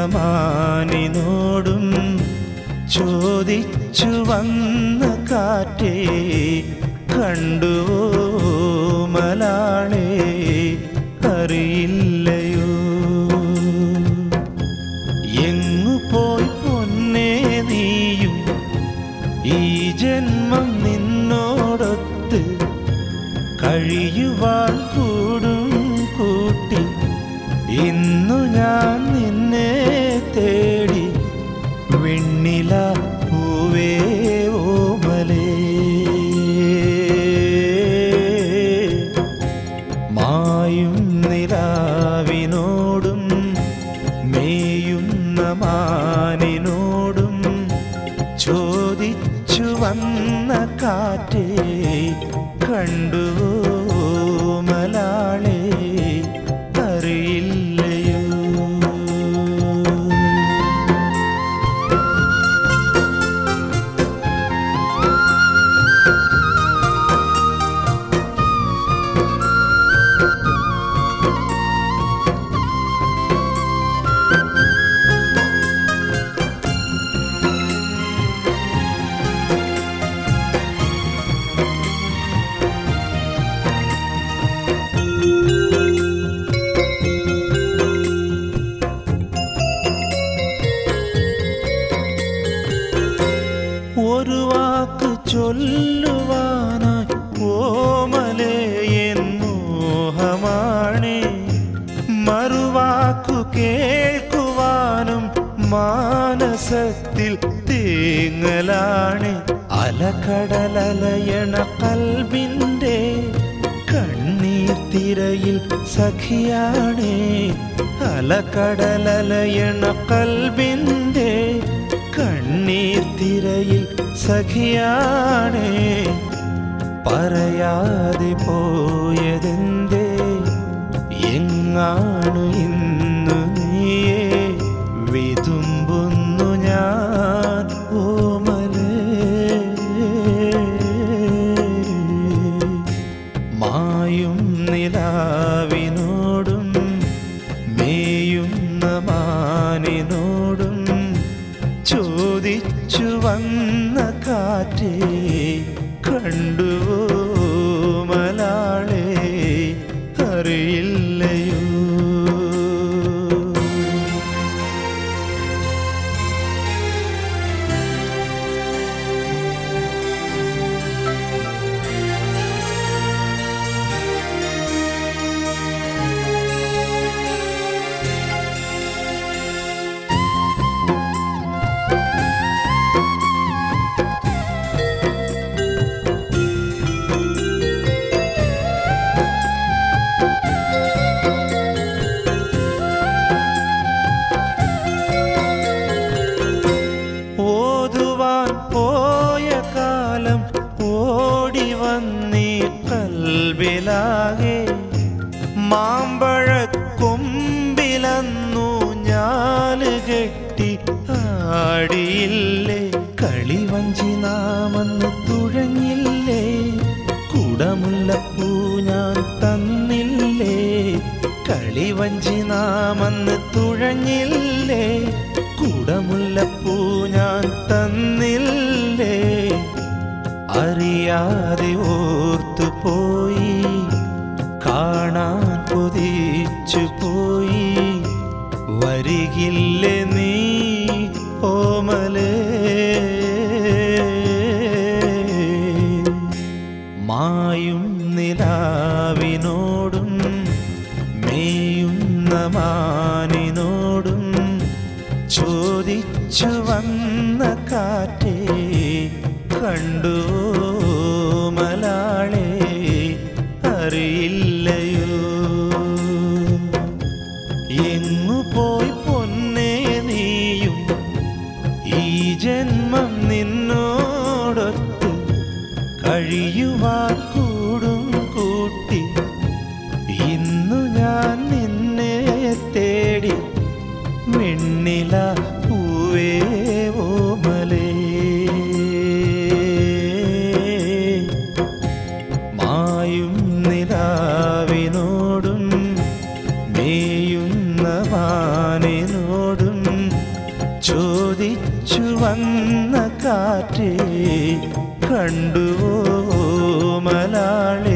മാനിനോടും ചോദിച്ചു വന്ന കാറ്റേ കണ്ടുവോ മലാളെ അറിയില്ലയോ എങ്ങു പോയി പൊന്നേ നീയും ഈ ജന്മം നിന്നോടൊത്ത് കഴിയുവാൻ കൂടും കൂട്ടി ഇന്നു ഞാൻ നിന്നെ തേടി വെണ്ണില പൂവേ ഓമലേ മായും നിലാവിനോടും മേയുന്ന മാനിനോടും ചോദിച്ചു വന്ന കാറ്റേ കണ്ടുവോ മലാളെ അറിയില്ലയോ ഒരു വാക്ക് ചൊല്ലുവാനായി ഓമലേ എൻ മോഹമാണേ മറുവാക്കു കേൾക്കുവാനും മാനസത്തിൽ തേങ്ങലാണ് അലകടലയണ കൽബിൻ്റെ കണ്ണീർ തിരയിൽ സഖിയാണേ അലകടലയണ കൽബിൻ്റെ കണ്ണീർ തിരയിൽ സഖിയാണേ പറയാതെ പോയതെന്തേ എങ്ങാണു ഇന്നു നീയേ വിതുമ്പുന്നു ഞാൻ ഓമലേ മായും നിലാവിനോടും മേയുന്ന മാനിനോടും ചോദിച്ചു വന്ന കാറ്റേ കണ്ടുവോ മലാളെ അറിയില്ലയോ ഓതുവാൻ പോയ കാലം ഓടി വന്നീ കൽബിലാകെ മാമ്പഴ കൊമ്പിലന്നു ഞാല് കെട്ടി ആടിയില്ലേ കളിവഞ്ചി നാമെന്ന് തുഴഞ്ഞില്ലേ കുടമുല്ലപ്പൂ ഞാൻ തന്നില്ലേ കളിവഞ്ചി നാമെന്ന് തുഴഞ്ഞില്ലേ കുടമുല്ലപ്പൂ ഞാൻ തന്നില്ലേ അറിയാതെ ഓർത്തു പോയി കാണാൻ കൊതിച്ചു പോയി വരികില്ലേ നീ ഓമലേ മായും നിലാവിനോടും മേയുന്ന മാനിനോടും ചോദിച്ചു വന്ന കാറ്റേ കണ്ടു മലാളെ അറിയില്ലയോ എങ്ങു പോയി പൊന്നേ നീയും ഈ ജന്മം നിന്നോടൊത്ത് കഴിയുവാൻ കൂടും കൂട്ടി ഇന്നു ഞാൻ നിന്നെ തേടി വെണ്ണില പൂവേ ഓമലേ മായും നിലാവിനോടും മേയുന്ന വാനിനോടും തിരിച്ചു വന്ന കാറ്റേ കണ്ടുവോ മലാളേ